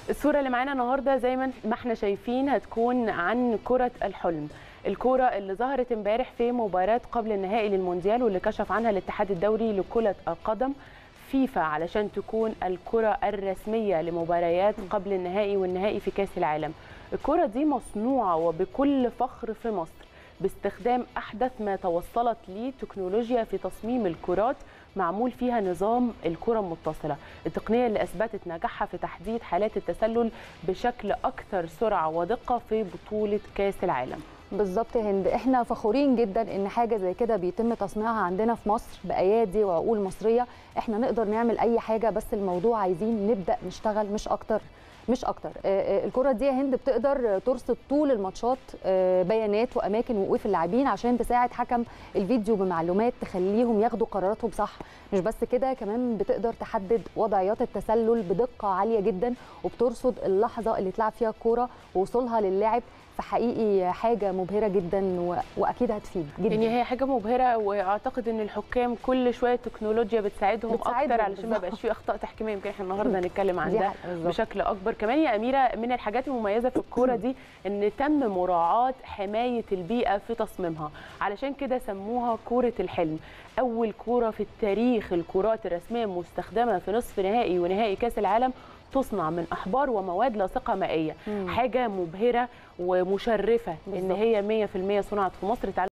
الصورة اللي معانا النهاردة زي ما ما احنا شايفين هتكون عن كرة الحلم الكرة اللي ظهرت امبارح في مباراة قبل النهائي للمونديال واللي كشف عنها الاتحاد الدولي لكرة القدم فيفا علشان تكون الكرة الرسمية لمباريات قبل النهائي والنهائي في كأس العالم الكرة دي مصنوعة وبكل فخر في مصر باستخدام أحدث ما توصلت ليه تكنولوجيا في تصميم الكرات معمول فيها نظام الكرة المتصلة التقنية اللي أثبتت نجاحها في تحديد حالات التسلل بشكل أكثر سرعة ودقة في بطولة كأس العالم بالظبط يا هند احنا فخورين جدا ان حاجه زي كده بيتم تصنيعها عندنا في مصر بايادي وعقول مصريه احنا نقدر نعمل اي حاجه بس الموضوع عايزين نبدا نشتغل مش اكتر مش اكتر الكره دي يا هند بتقدر ترصد طول الماتشات بيانات واماكن وقوف اللاعبين عشان تساعد حكم الفيديو بمعلومات تخليهم ياخدوا قراراتهم صح مش بس كده كمان بتقدر تحدد وضعيات التسلل بدقه عاليه جدا وبترصد اللحظه اللي تلعب فيها الكوره ووصولها للاعب فحقيقي حاجه مبهره جدا و... واكيد هتفيد جدا يعني هي حاجه مبهره واعتقد ان الحكام كل شويه تكنولوجيا بتساعدهم, بتساعدهم اكتر علشان ما يبقاش في اخطاء تحكيميه يمكن احنا النهارده هنتكلم عن ده بشكل اكبر كمان يا اميره من الحاجات المميزه في الكوره دي ان تم مراعاه حمايه البيئه في تصميمها علشان كده سموها كوره الحلم اول كوره في التاريخ الكرات الرسميه المستخدمه في نصف نهائي ونهائي كاس العالم تصنع من احبار ومواد لاصقه مائيه مم. حاجه مبهره ومشرفه بالزبط. ان هي 100% صنعت في مصر